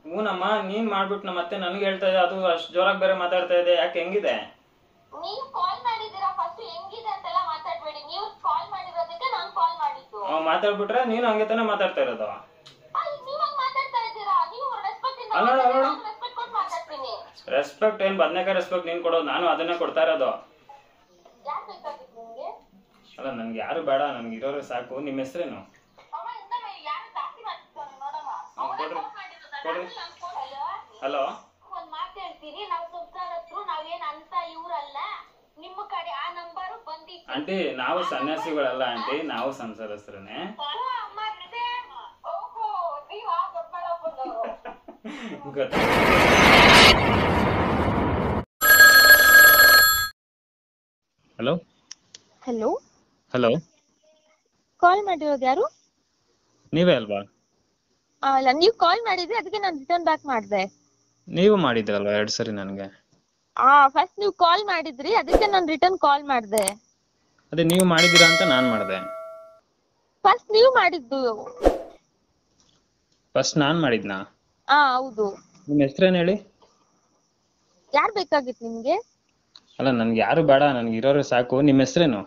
ಹೂನಮ್ಮ ನೀನ್ ಮಾಡ್ಬಿಟ್ಟು ಮತ್ತೆ ನನ್ಗೆ ಹೇಳ್ತಾ ಇದೆ ಅದು ಅಷ್ಟ್ ಜೋರಾಗಿ ಬೇರೆ ಮಾತಾಡ್ತಾ ಇದೆ ಯಾಕೆ ಹೆಂಗಿದೆ ನೀವು ಕಾಲ್ ಮಾಡಿದ್ದೀರಾ ಫಸ್ಟ್ ಹೆಂಗಿದೆ ಅಂತೆಲ್ಲ ಮಾತಾಡ್ಬೇಡಿ ನೀವು ಕಾಲ್ ಮಾಡಿರೋದಕ್ಕೆ ನಾನು ಕಾಲ್ ಮಾಡಿದ್ದು ಅವ್ ಮಾತಾಡ್ಬಿಟ್ರೆ ನೀನು ಹಂಗೆ ತಾನೇ ಮಾತಾಡ್ತಾ ಇರೋದು ಅಲ್ಲಿ ನೀವ್ ಹಂಗ್ ಮಾತಾಡ್ತಾ ಇದ್ದೀರಾ ನೀವು ರೆಸ್ಪೆಕ್ಟ್ ಇಂದ ಅಲ್ಲ, ಅಲ್ಲ, ಅಲ್ಲ. ರೆಸ್ಪೆಕ್ಟ್ ಕೊಟ್ಟು ಮಾತಾಡ್ತೀನಿ ರೆಸ್ಪೆಕ್ಟ್ ಏನ್ ಬದ್ನೇಕಾಯಿ ರೆಸ್ಪೆಕ್ಟ್ ನೀನ್ ಕೊಡೋದು ನಾನು ಅದನ್ನೇ ಕೊಡ್ತಾ ಇರೋದು ಯಾರ್ ಬೇಕಾಗಿತ್ತು ನಿಮ್ಗೆ ಅಲ್ಲ ನನ್ಗೆ ಯಾರು ಬೇಡ ನನ್ಗೆ ಇರೋರು ಸಾಕು ನಿಮ್ಮ ಹೆಸರೇನು ಅಮ್ಮ ಇಂದ ಯಾರು ಜಾಸ್ತಿ ಮಾಡ್ತಿದ್ದಾನೆ ನೋಡಮ್ಮ ಅವನೇ ಕೊಡ್ರಿ. ಫೋನ್ ಮಾಡಿರೋದು ಕೊಡ್ರಿ. ನಾನು ಫೋನ್ ಹಲೋ ಹಲೋ ಒಂದ್ ಮಾತು ಹೇಳ್ತೀನಿ ನಾವು ಸಂಸಾರತ್ರು ನಾವೇನ್ ಅಂತ ಇವ್ರಲ್ಲ ನಿಮ್ಮ ಕಡೆ ಆ ನಂಬರು ಬಂದಿತ್ತು ಆಂಟಿ ನಾವು ಸನ್ಯಾಸಿಗಳಲ್ಲ ಆಂಟಿ ನಾವು ಸಂಸಾರಸ್ಥರನೇ ಅಮ್ಮ ಇದೆ ಓಹೋ ನೀವ್ ಆ ದೊಡ್ಡಬಳ್ಳಾಪುರದವ್ರು ಗೊತ್ತಾ ಹಲೋ ಹಲೋ ಹಲೋ ಕಾಲ್ ಮಾಡಿರೋದು ಯಾರು ನೀವೇ ಅಲ್ವಾ ಆ, ಅಲ್ಲ ನೀವು ಕಾಲ್ ಮಾಡಿದ್ರಿ ಅದಕ್ಕೆ ನಾನು ರಿಟರ್ನ್ ಬ್ಯಾಕ್ ಮಾಡಿದೆ ನೀವು ಮಾಡಿದ್ರಲ್ವಾ ಎರಡ್ ಸರಿ ನನಗೆ ಆ ಫಸ್ಟ್ ನೀವು ಕಾಲ್ ಮಾಡಿದ್ರಿ ಅದಕ್ಕೆ ನಾನು ರಿಟರ್ನ್ ಕಾಲ್ ಮಾಡಿದೆ ಅದೇ ನೀವು ಮಾಡಿದ್ದೀರಾ ಅಂತ ನಾನು ಮಾಡಿದೆ ಫಸ್ಟ್ ನೀವು ಮಾಡಿದ್ದು ಫಸ್ಟ್ ನಾನು ಮಾಡಿದ್ನಾ ಆ ಹೌದು ನಿಮ್ಮ ಹೆಸರೇನು ಹೇಳಿ ಯಾರ್ ಬೇಕಾಗಿತ್ತು ನಿಮ್ಗೆ ಅಲ್ಲ ನನ್ಗೆ ಯಾರು ಬೇಡ ನನ್ಗೆ ಇರೋರು ಸಾಕು ನಿಮ್ಮ ಹೆಸರೇನು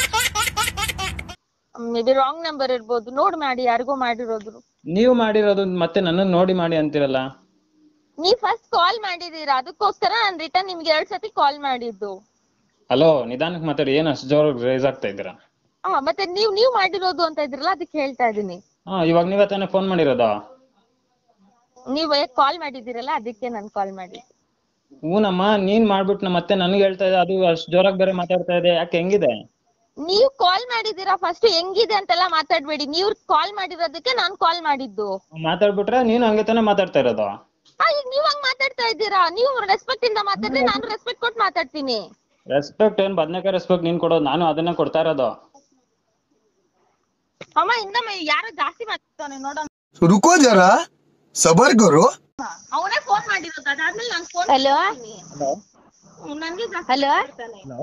ಮೇ ಬಿ ರಾಂಗ್ ನಂಬರ್ ಇರ್ಬೋದು ನೋಡ್ ಮಾಡಿ ಯಾರಿಗೋ ಮಾಡಿರೋದು ನೀವು ಮಾಡಿರೋದು ಮತ್ತೆ ನನ್ನನ್ನು ನೋಡಿ ಮಾಡಿ ಅಂತಿರಲ್ಲ ನೀವ್ ಫಸ್ಟ್ ಕಾಲ್ ಮಾಡಿದೀರಾ ಅದಕ್ಕೋಸ್ಕರ ನಾನು ರಿಟರ್ನ್ ನಿಮ್ಗೆ ಎರಡ್ ಸತಿ ಕಾಲ್ ಮಾಡಿದ್ದು ಹಲೋ ನಿಧಾನಕ್ಕೆ ಮಾತಾಡಿ ಏನು ಅಷ್ಟು ಜೋರ ರೇಸ್ ಆಗ್ತಾ ಇದ್ದೀರಾ ಆ ಮತ್ತೆ ನೀವ್ ನೀವ್ ಮಾಡಿರೋದು ಅಂತ ಇದ್ರಲ್ಲ ಅದಕ್ಕೆ ಹೇಳ್ತಾ ಇದೀನಿ ಹಾ ಇವಾಗ ನೀವೇ ತಾನೇ ಫೋನ್ ಮಾಡಿರೋದು ನೀವ್ ಕಾಲ್ ಮಾಡಿದಿರಲ್ಲ ಅದಕ್ಕೆ ನಾನು ಕಾಲ್ ಮಾಡಿದ್ದು ಹೂನಮ್ಮ ನೀನ್ ಮಾಡ್ಬಿಟ್ಟು ಮತ್ತೆ ನನ್ಗೆ ಹೇಳ್ತಾ ಇದೆ ಅದು ಅಷ್ಟು ಜೋರಾಗಿ ಬೇರೆ ಮಾತಾಡ್ತಾ ಇದೆ ಯಾಕೆ ಹೆಂಗಿದೆ ನೀವ್ ಕಾಲ್ ಮಾಡಿದೀರಾ ಫಸ್ಟ್ ಹೆಂಗಿದೆ ಅಂತೆಲ್ಲ ಮಾತಾಡ್ಬೇಡಿ ನೀವ್ ಕಾಲ್ ಮಾಡಿರೋದಕ್ಕೆ ನಾನ್ ಕಾಲ್ ಮಾಡಿದ್ದು ಮಾತಾಡ್ಬಿಟ್ರೆ ನೀನು ಹಂಗೆ ತಾನೇ ಮಾತಾಡ್ತಾ ಇರೋದು ಆ, ಈಗ ನೀವ್ ಹಂಗ್ ಮಾತಾಡ್ತಾ ಇದ್ದೀರಾ ನೀವು ರೆಸ್ಪೆಕ್ಟ್ ಇಂದ ಮಾತಾಡ್ರಿ ನಾನು ರೆಸ್ಪೆಕ್ಟ್ ಕೊಟ್ಟು ಮಾತಾಡ್ತೀನಿ ರೆಸ್ಪೆಕ್ಟ್ ಏನ್ ಬದ್ನೇಕಾಯಿ ರೆಸ್ಪೆಕ್ಟ್ ನೀನ್ ಕೊಡೋದು ನಾನು ಅದನ್ನೇ ಕೊಡ್ತಾ ಇರೋದು ಅಮ್ಮ ಇಂದಮ್ಮ ಯಾರೋ ಜಾಸ್ತಿ ಮಾತಾಡ್ತಾನೆ ನೋಡ रुको जरा सबर करो ಅವನೇ ಫೋನ್ ಮಾಡಿರೋದು ಅದಾದ್ಮೇಲೆ ನಂಗೆ ಫೋನ್ ಹಲೋ ನನ್ಗೆ hello hello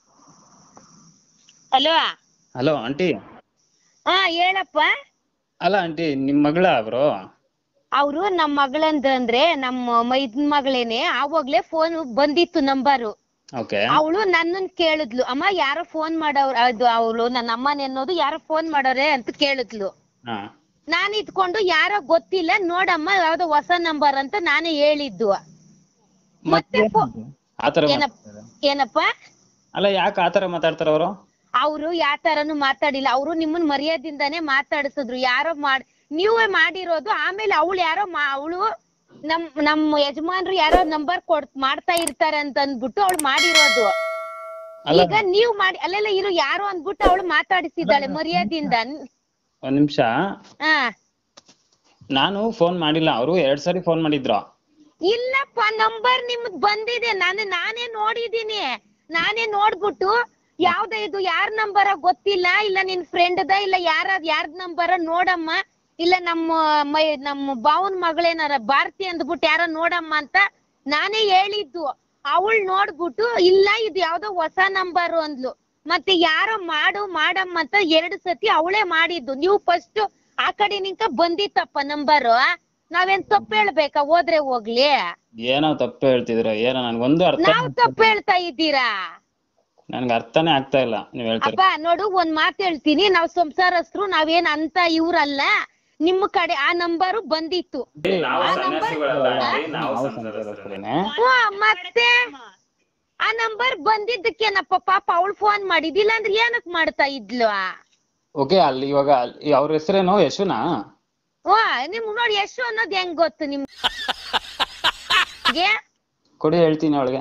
hello hello aunty ಹಾ ಹೇಳಪ್ಪ ಅಲ್ಲ ಆಂಟಿ ನಿಮ್ ಮಗಳ ಅವರು ಅವ್ರು ನಮ್ ಮಗಳಂದ್ರೆ ನಮ್ಮ ಮೈದನ್ ಮಗಳೇನೆ ಆವಾಗ್ಲೇ ಫೋನ್ ಬಂದಿತ್ತು ನಂಬರು ಓಕೆ ಅವಳು ನನ್ನನ್ ಕೇಳಿದ್ಲು ಅಮ್ಮ ಯಾರೋ ಫೋನ್ ಮಾಡವ್ರ ಅದು ಅವಳು ನನ್ನ ಅಮ್ಮನ ಅನ್ನೋದು ಯಾರೋ ಫೋನ್ ಮಾಡವ್ರೆ ಅಂತ ಕೇಳಿದ್ಲು ಹಾ ನಾನ್ ಇದ್ಕೊಂಡು ಯಾರೋ ಗೊತ್ತಿಲ್ಲ ನೋಡಮ್ಮ ಯಾವ್ದೋ ಹೊಸ ನಂಬರ್ ಅಂತ ನಾನೇ ಹೇಳಿದ್ದು ಮತ್ತೆ ಫೋ- ಆತರ ಏನಪ್ಪ ಏನಪ್ಪ ಅಲ್ಲ ಯಾಕೆ ಆತರ ಮಾತಾಡ್ತಾರ ಅವರು ಅವ್ರು ಯಾವ ತರನು ಮಾತಾಡಿಲ್ಲ ಅವ್ರು ನಿಮ್ಮನ್ ಮರ್ಯಾದಿಂದಾನೇ ಮಾತಾಡ್ಸಿದ್ರು ಯಾರೋ ಮಾಡ್ ನೀವೇ ಮಾಡಿರೋದು ಆಮೇಲೆ ಅವಳು ಯಾರೋ ಮಾ ಅವಳು ನಮ್ ನಮ್ಮ ಯಜಮಾನ್ರು ಯಾರೋ ನಂಬರ್ ಕೊಡ್ ಮಾಡ್ತಾ ಇರ್ತಾರೆ ಅಂತ ಅಂದ್ಬಿಟ್ಟು ಅವಳು ಮಾಡಿರೋದು ಅಲ್ಲ ಈಗ ನೀವ್ ಮಾಡಿ ಅಲ್ಲೆಲ್ಲ ಇರು ಯಾರೋ ಅಂದ್ಬಿಟ್ಟು ಅವಳು ಮಾತಾಡಿಸಿದ್ದಾಳೆ ಮರ್ಯಾದಿಂದ ಒಂದ್ ನಿಮಿಷ ಹಾ ನಾನು ಫೋನ್ ಮಾಡಿಲ್ಲ ಅವರು ಎರಡ್ ಸರಿ ಫೋನ್ ಮಾಡಿದ್ರು ಇಲ್ಲಪ್ಪ ನಂಬರ್ ನಿಮ್ದ್ ಬಂದಿದೆ ನಾನು ನಾನೇ ನೋಡಿದೀನಿ ನಾನೇ ನೋಡ್ಬಿಟ್ಟು ಯಾವ್ದ ಇದು ಯಾರ್ ನಂಬರ ಗೊತ್ತಿಲ್ಲ ಇಲ್ಲ ನಿನ್ ಫ್ರೆಂಡ್ದ ಇಲ್ಲ ಯಾರ ಯಾರ್ದ್ ನಂಬರ ನೋಡಮ್ಮ ಇಲ್ಲ ನಮ್ಮ ಮೈ ನಮ್ಮ ಬಾವನ್ ಮಗಳೇನಾರ ಭಾರತಿ ಅಂದ್ಬಿಟ್ಟು ಯಾರೋ ನೋಡಮ್ಮ ಅಂತ ನಾನೇ ಹೇಳಿದ್ದು ಅವಳು ನೋಡ್ಬಿಟ್ಟು ಇಲ್ಲ ಇದು ಯಾವ್ದೋ ಹೊಸ ನಂಬರು ಅಂದ್ಲು ಮತ್ತೆ ಯಾರೋ ಮಾಡು ಮಾಡಮ್ಮ ಅಂತ ಎರಡು ಸತಿ ಅವಳೇ ಮಾಡಿದ್ದು ನೀವು ಫಸ್ಟ್ ಆ ಕಡೆ ನಿಂಕ ಬಂದಿತ್ತಪ್ಪ ನಂಬರು ನಾವೇನ್ ತಪ್ಪು ಹೇಳ್ಬೇಕಾ ಹೋದ್ರೆ ಹೋಗ್ಲಿ ಏನೋ ತಪ್ಪು ಹೇಳ್ತಿದ್ರ ಏನೋ ನನ್ಗೊಂದು ಅರ್ಥ ನಾವ್ ತಪ್ಪು ಹೇಳ್ತಾ ಇದ್ದೀರಾ ನನ್ಗೆ ಅರ್ಥನೇ ಆಗ್ತಾ ಇಲ್ಲ ನೀವ್ ಹೇಳ್ತೀರ ಅಪ್ಪ ನೋಡು ಒಂದ್ ಮಾತ್ ಹೇಳ್ತೀನಿ ನಾವ್ ಸಂಸಾರಸ್ಥರು ನಾವೇನ್ ಅಂತ ಇವ್ರಲ್ಲ ನಿಮ್ಮ ಕಡೆ ಆ ನಂಬರು ಬಂದಿತ್ತು ನಾವು ಆ ಸನ್ಯಾಸಿಗಳಲ್ಲ ನಂಬರ್ ಆಂಟಿ, ನಾವು ಸಂಸಾರಸ್ಥರನೇ ಹ್ಞೂ, ಮತ್ತೆ ಆ ನಂಬರ್ ಬಂದಿದ್ದಕ್ಕೇನಪ್ಪ ಪಾಪ ಅವಳು ಫೋನ್ ಮಾಡಿದಿಲ್ಲ ಅಂದ್ರೆ ಏನಕ್ ಮಾಡ್ತಾ ಇದ್ಲು ಓಕೆ ಅಲ್ಲಿ ಇವಾಗ ಅಲ್ಲಿ- ಅವ್ರ ಹೆಸರೇನು ಯಶುನಾ ವಾ ನಿಮ್ ನೋಡಿ ಎಷ್ಟು ಅನ್ನೋದ್ ಹೆಂಗ್ ಗೊತ್ತು ನಿಮ್ ಗೆ? ಕೊಡಿ ಹೇಳ್ತೀನಿ ಅವಳಿಗೆ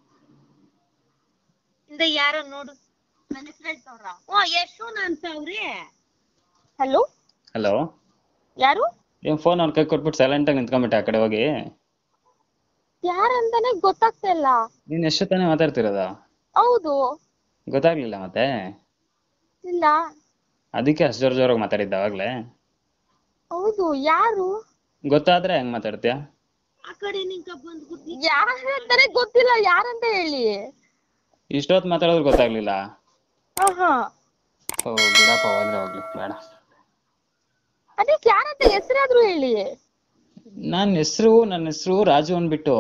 ಇಂದ ಯಾರೋ ನೋಡು ನನ್ನ ಹೆಸರು ಹೇಳ್ತಾವ್ರ ಓ ಯಶೋನ ಅಂತ ಅವ್ರಿ ಹಲೋ ಹಲೋ ಯಾರು ಏನ್ ಫೋನ್ ಅವ್ರ ಕೈ ಕೊಟ್ಬಿಟ್ಟು ಸೈಲೆಂಟ್ ಆಗಿ ನಿಂತ್ಕೊಂಬಿಟ್ಟೆ ಆ ಕಡೆ ಹೋಗಿ ಯಾರಂತಾನೆ ಗೊತ್ತಾಗ್ತಾ ಇಲ್ಲ ನೀನ್ ಎಷ್ಟು ತಾನೇ ಮಾತಾಡ್ತಿರೋದ ಹೌದು ಗೊತ್ತಾಗ್ಲಿಲ್ಲ ಮತ್ತೆ ಇಲ್ಲ ಅದಕ್ಕೆ ಅಷ್ಟು ಜೋರ್ ಜೋರಾಗಿ ಮಾತಾಡಿದ್ದ ಅವಾಗ್ಲೇ ಹೌದು ಯಾರು ಗೊತ್ತಾದ್ರೆ ಹೆಂಗ್ ಮಾತಾಡ್ತೀಯ ಆ ಕಡೆ ನಿಂಕ ಬಂದ್ಬಿಟ್ಟು ಯಾರಂತಾನೆ ಗೊತ್ತಿಲ್ಲ ಯಾರಂತ ಹೇಳಿ ಇಷ್ಟೊತ್ತು ಮಾತಾಡಿದ್ರು ಗೊತ್ತಾಗ್ಲಿಲ್ಲ ಆಹಾ ಓ ಬಿಡಪ್ಪ ಹೋದ್ರೆ ಹೋಗ್ಲಿ ಬೇಡ ಅದಕ್ಕೆ ಯಾರಂತ ಹೆಸರಾದ್ರೂ ಹೇಳಿ ನನ್ನ ಹೆಸರು ನನ್ನ ಹೆಸರು ರಾಜು ಅಂದ್ಬಿಟ್ಟು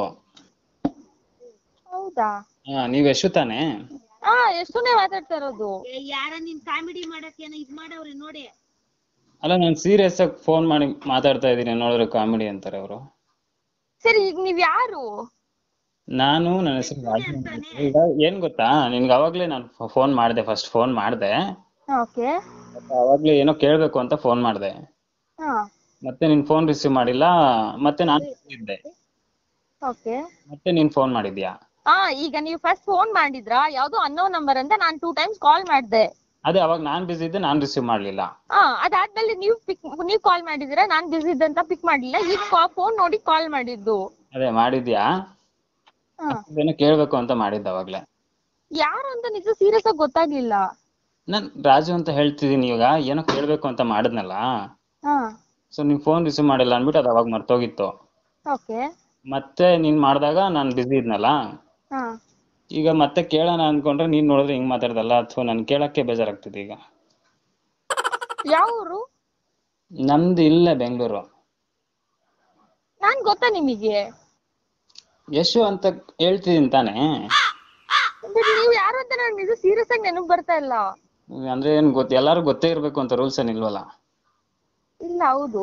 ಹೌದಾ ಹಾ ನೀವ್ ಯಶು ತಾನೇ ಹಾ ಎಷ್ಟುನೇ ಮಾತಾಡ್ತಾ ಇರೋದು ಏ, ಯಾರ ನಿನ್ ಕಾಮಿಡಿ ಮಾಡಕ್ ಏನೋ ಇದ್ ಮಾಡವ್ರೆ ನೋಡಿ ಅಲ್ಲ ನಾನು ಸೀರಿಯಸ್ ಆಗಿ ಫೋನ್ ಮಾಡಿ ಮಾತಾಡ್ತಾ ಇದ್ದೀನಿ ನೋಡಿದ್ರೆ ಕಾಮಿಡಿ ಅಂತಾರೆ ಅವರು ಸರಿ ಈಗ ನೀವ್ ಯಾರು ನಾನು ನನ್ನ ಹೆಸರು ರಾಜು ಅಂದ್ಬಿಟ್ಟು. ಈಗ ಏನ್ ಗೊತ್ತಾ ನಿನ್ಗೆ ಅವಾಗ್ಲೇ ನಾನು ಫೋನ್ ಮಾಡಿದೆ ಫಸ್ಟ್ ಫೋನ್ ಮಾಡಿದೆ ಓಕೆ ಅವಾಗ್ಲೇ ಏನೋ ಕೇಳ್ಬೇಕು ಅಂತ ಫೋನ್ ಮಾಡಿದೆ ಹಾ ಮತ್ತೆ ನಿನ್ ಫೋನ್ ರಿಸೀವ್ ಮಾಡಿಲ್ಲ ಮತ್ತೆ ನಾನು ಇದ್ದೆ ಓಕೆ ಮತ್ತೆ ನೀನ್ ಫೋನ್ ಮಾಡಿದ್ಯಾ ಹಾ ಈಗ ನೀವು ಫಸ್ಟ್ ಫೋನ್ ಮಾಡಿದ್ರಾ ಯಾವ್ದೋ ಅನ್ನೋ ನಂಬರ್ ಅಂತ ನಾನ್ ಟೂ ಟೈಮ್ಸ್ ಕಾಲ್ ಮಾಡ್ದೆ ಅದೇ ಅವಾಗ ನಾನ್ ಬಿಸಿ ಇದ್ದೆ ನಾನ್ ರಿಸೀವ್ ಮಾಡ್ಲಿಲ್ಲ ಹಾ ಅದಾದ್ಮೇಲೆ ನೀವು ಪಿಕ್ ನೀವ್ ಕಾಲ್ ಮಾಡಿದಿರಾ ನಾನ್ ಬಿಸಿ ಇದ್ದಂತ ಪಿಕ್ ಮಾಡ್ಲಿಲ್ಲ ಈಗ ಫೋನ್ ನೋಡಿ ಕಾಲ್ ಮಾಡಿದ್ದು ಅದೇ ಮಾಡಿದ್ಯಾ ಹಾ ಏನೋ ಕೇಳ್ಬೇಕು ಅಂತ ಮಾಡಿದ್ದೆ ಅವಾಗ್ಲೇ ಯಾರು ಅಂತ ನಿಜ ಸೀರಿಯಸ್ ಆಗಿ ಗೊತ್ತಾಗ್ಲಿಲ್ಲ ನಾನ್ ರಾಜು ಅಂತ ಹೇಳ್ತಿದೀನಿ ಇವಾಗ ಏನೋ ಕೇಳ್ಬೇಕು ಅಂತ ಮಾಡಿದ್ನಲ್ಲ ಹಾ ಸೊ ನೀನ್ ಫೋನ್ ರಿಸೀವ್ ಮಾಡಿಲ್ಲ ಅನ್ಬಿಟ್ಟು ಅದು ಅವಾಗ ಮರ್ತೋಗಿತ್ತು ಓಕೆ ಮತ್ತೆ ನೀನ್ ಮಾಡಿದಾಗ ನಾನ್ ಬಿಸಿ ಇದ್ನಲ್ಲ ಹಾ ಈಗ ಮತ್ತೆ ಕೇಳೋಣ ಅನ್ಕೊಂಡ್ರೆ ನೀನ್ ನೋಡಿದ್ರೆ ಹಿಂಗ್ ಮಾತಾಡ್ದಲ್ಲ ಅಥವಾ ನನ್ ಕೇಳಕ್ಕೆ ಬೇಜಾರಾಗ್ತಿದೆ ಈಗ ಯಾವ ಊರು ನಮ್ದು ಇಲ್ಲೇ ಬೆಂಗಳೂರು ನಾನ್ ಗೊತ್ತಾ ನಿಮಗೆ ಯಶು ಅಂತ ಹೇಳ್ತಿದೀನಿ ತಾನೇ ಬಟ್ ನೀವ್ ಯಾರು ಅಂತ ನನ್ಗೆ ನಿಜ ಸೀರಿಯಸ್ ಆಗಿ ನೆನಪು ಬರ್ತಾ ಇಲ್ಲ ಅಂದ್ರೆ ಏನ್ ಗೊತ್ತ ಎಲ್ಲಾರು ಗೊತ್ತೇ ಇರ್ಬೇಕು ಅಂತ ರೂಲ್ಸ್ ಏನ್ ಇಲ್ವಲ್ಲ ಇಲ್ಲ ಹೌದು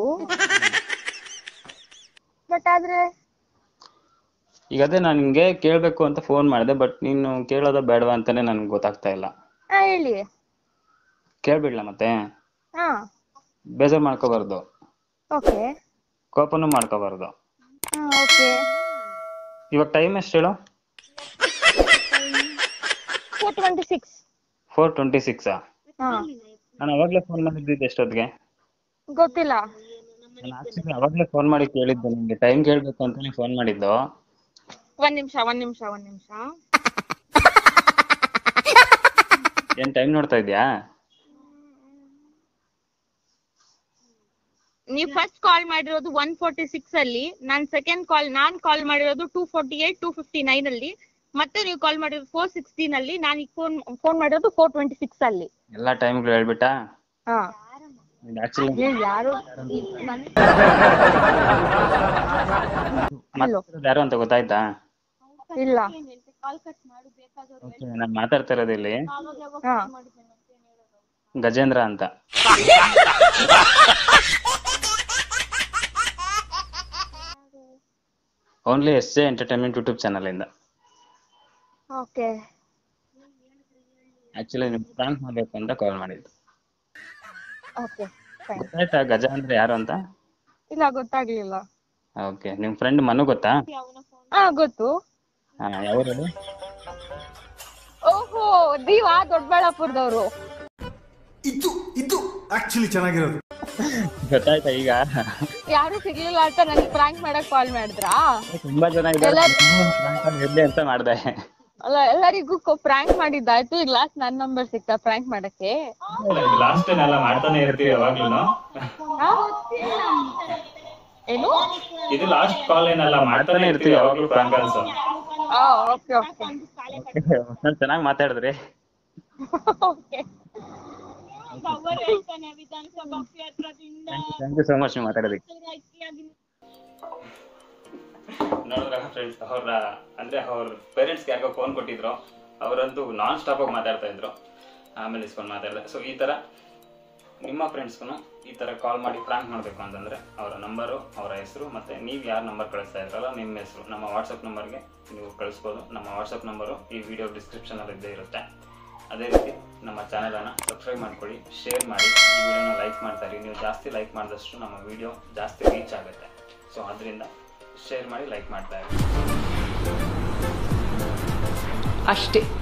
ಬಟ್ ಆದ್ರೆ ಈಗ ಅದೇ ನಾನು ನಿಂಗೆ ಕೇಳ್ಬೇಕು ಅಂತ ಫೋನ್ ಮಾಡಿದೆ ಬಟ್ ನೀನು ಕೇಳೋದ ಬೇಡವಾ ಅಂತಾನೆ ನನ್ಗೆ ಗೊತ್ತಾಗ್ತಾ ಇಲ್ಲ ಹಾ ಹೇಳಿ ಕೇಳ್ಬಿಡ್ಲಾ ಮತ್ತೆ ಹಾ ಬೇಜಾರ್ ಮಾಡ್ಕೋಬಾರ್ದು ಓಕೆ ಕೋಪನೂ ಮಾಡ್ಕೋಬಾರ್ದು ಹಾ ಓಕೆ ಇವಾಗ ಟೈಮ್ ಎಷ್ಟು ಹೇಳು four twenty six four twenty ಸಿಕ್ಸಾ ಹಾ ನಾನು ಅವಾಗ್ಲೇ ಫೋನ್ ಮಾಡಿದ್ದಿದ್ದು ಎಷ್ಟೊತ್ತಿಗೆ ಗೊತ್ತಿಲ್ಲ ನಾನು ಆಕ್ಚುಲಿ ಅವಾಗ್ಲೇ ಫೋನ್ ಮಾಡಿ ಕೇಳಿದ್ದು ನಿಮ್ಗೆ ಟೈಮ್ ಕೇಳ್ಬೇಕು ಅಂತಾನೆ ಫೋನ್ ಮಾಡಿದ್ದು ಒಂದ್ ನಿಮಿಷ ಒಂದ್ ನಿಮಿಷ ಒಂದ್ ನಿಮಿಷ ಏನ್ ಟೈಮ್ ನೋಡ್ತಾ ಇದ್ಯಾ ನೀವ್ ಫಸ್ಟ್ ಕಾಲ್ ಮಾಡಿರೋದು ಒನ್ ಫೋರ್ಟಿ ಸಿಕ್ಸ್ ಅಲ್ಲಿ ನಾನ್ ಸೆಕೆಂಡ್ ಕಾಲ್ ನಾನ್ ಕಾಲ್ ಮಾಡಿರೋದು two forty eight two fifty nine ಅಲ್ಲಿ ಮತ್ತೆ ನೀವು ಕಾಲ್ ಮಾಡಿರೋದು ಫೋರ್ ಸಿಕ್ಸ್ಟೀನ್ ಅಲ್ಲಿ ನಾನು ಈಗ ಫೋನ್ ಫೋನ್ ಮಾಡಿರೋದು ಫೋರ್ ಟ್ವೆಂಟಿ ಸಿಕ್ಸ್ ಅಲ್ಲಿ ಎಲ್ಲಾ ಟೈಮ್ಗಳು ಹೇಳ್ಬಿಟ್ಟಾ ಹಾ ಆಕ್ಚುಲಿ ಏ, ಯಾರು ಯಾರು ಅಂತ ಗೊತ್ತಾಯ್ತಾ ಇಲ್ಲ ಓಕೆ ನಾನು ಮಾತಾಡ್ತಾ ಇರೋದು ಇಲ್ಲಿ ಹಾ ಗಜೇಂದ್ರ ಅಂತ only S J entertainment YouTube channel ಇಂದ ಓಕೆ ಆಕ್ಚುಲಿ ನಿಮ್ ಪ್ರಾಂಕ್ ಮಾಡ್ಬೇಕು ಅಂತ ಕಾಲ್ ಮಾಡಿದ್ದು ಓಕೆ ಫೈನ್ ಗೊತ್ತಾಯ್ತಾ ಗಜ ಅಂದ್ರೆ ಯಾರು ಅಂತ ಇಲ್ಲ ಗೊತ್ತಾಗ್ಲಿಲ್ಲ ಓಕೆ ನಿಮ್ ಫ್ರೆಂಡ್ ಮನು ಗೊತ್ತಾ ಹಾ ಗೊತ್ತು ಹಾ ಯಾವ್ದು ಓಹೋ ನೀವಾ ದೊಡ್ಡಬಳ್ಳಾಪುರದವ್ರು ಇದು ಇದು ಆಕ್ಚುಲಿ ಚೆನ್ನಾಗಿರೋದು ಗೊತ್ತಾಯ್ತಾ ಈಗ ಯಾರು ಸಿಗ್ಲಿಲ್ಲ ಅಂತ ನನ್ಗೆ ಪ್ರಾಂಕ್ ಮಾಡಕ್ ಕಾಲ್ ಮಾಡಿದ್ರಾ ತುಂಬಾ ಜನ ಇದ್ದಾರೆ ಎಲ್ಲ- prank ಅಲ್ಲಿ ಇರ್ಲಿ ಅಂತ ಮಾಡ್ದೆ ಅಲ್ಲ ಎಲ್ಲರಿಗೂ ಪ್ರಾಂಕ್ ಮಾಡಿದ್ದಾಯ್ತು ಈಗ ಲಾಸ್ಟ್ ನನ್ ನಂಬರ್ ಸಿಕ್ತಾ ಪ್ರಾಂಕ್ ಮಾಡಕ್ಕೆ ಲಾಸ್ಟ್ ಎಲ್ಲ ಮಾಡ್ತಾನೆ ಇರ್ತೀವಿ ಯಾವಾಗ್ಲೂ ಹಾ? ಏನು ಇದು ಲಾಸ್ಟ್ ಕಾಲ್ ಏನಲ್ಲ ಮಾಡ್ತಾನೆ ಇರ್ತೀವಿ ಯಾವಾಗ್ಲೂ ಪ್ರಾಂಕ್ ಅನ್ಸು ಆ ಓಕೆ ಓಕೆ ಚೆನ್ನಾಗಿ ಮಾತಾಡಿದ್ರಿ okay thank you so much ನೀವು ಮಾತಾಡೋದಕ್ಕೆ ನೋಡಿದ್ರ ಫ್ರೆಂಡ್ಸ್ ಅವ್ರ ಅಂದ್ರೆ ಅವ್ರ ಪೇರೆಂಟ್ಸ್ಗೆ ಯಾರಿಗೋ ಫೋನ್ ಕೊಟ್ಟಿದ್ರು ಅವರಂತೂ ನಾನ್ ಸ್ಟಾಪ್ ಆಗಿ ಮಾತಾಡ್ತಾ ಇದ್ರು ಆಮೇಲೆ ಇಸ್ಕೊಂಡು ಮಾತಾಡಿದೆ ಸೊ ಈ ತರ ನಿಮ್ಮ ಫ್ರೆಂಡ್ಸ್ಗೂ ಈ ತರ ಕಾಲ್ ಮಾಡಿ ಪ್ರಾಂಕ್ ಮಾಡಬೇಕು ಅಂತಂದ್ರೆ ಅವರ ನಂಬರು ಅವರ ಹೆಸರು ಮತ್ತೆ ನೀವು ಯಾರು ನಂಬರ್ ಕಳಿಸ್ತಾ ಇದ್ರಲ್ಲ ನಿಮ್ಮ ಹೆಸರು ನಮ್ಮ ವಾಟ್ಸಪ್ ನಂಬರ್ಗೆ ನೀವು ಕಳಿಸ್ಬೋದು ನಮ್ಮ ವಾಟ್ಸಪ್ ನಂಬರು ಈ ವಿಡಿಯೋ ಡಿಸ್ಕ್ರಿಪ್ಷನ್ ಅಲ್ಲಿ ಇದ್ದೇ ಇರುತ್ತೆ ಅದೇ ರೀತಿ ನಮ್ಮ ಚಾನಲನ್ನು ಸಬ್ಸ್ಕ್ರೈಬ್ ಮಾಡ್ಕೊಳ್ಳಿ ಶೇರ್ ಮಾಡಿ ಈ ವಿಡಿಯೋನ ಲೈಕ್ ಮಾಡ್ತಾ ಇರಿ ನೀವು ಜಾಸ್ತಿ ಲೈಕ್ ಮಾಡಿದಷ್ಟು ನಮ್ಮ ವಿಡಿಯೋ ಜಾಸ್ತಿ ರೀಚ್ ಆಗುತ್ತೆ ಸೊ ಅದರಿಂದ ಶೇರ್ ಮಾಡಿ ಲೈಕ್ ಮಾಡ್ತಾ ಇರಿ ಅಷ್ಟೇ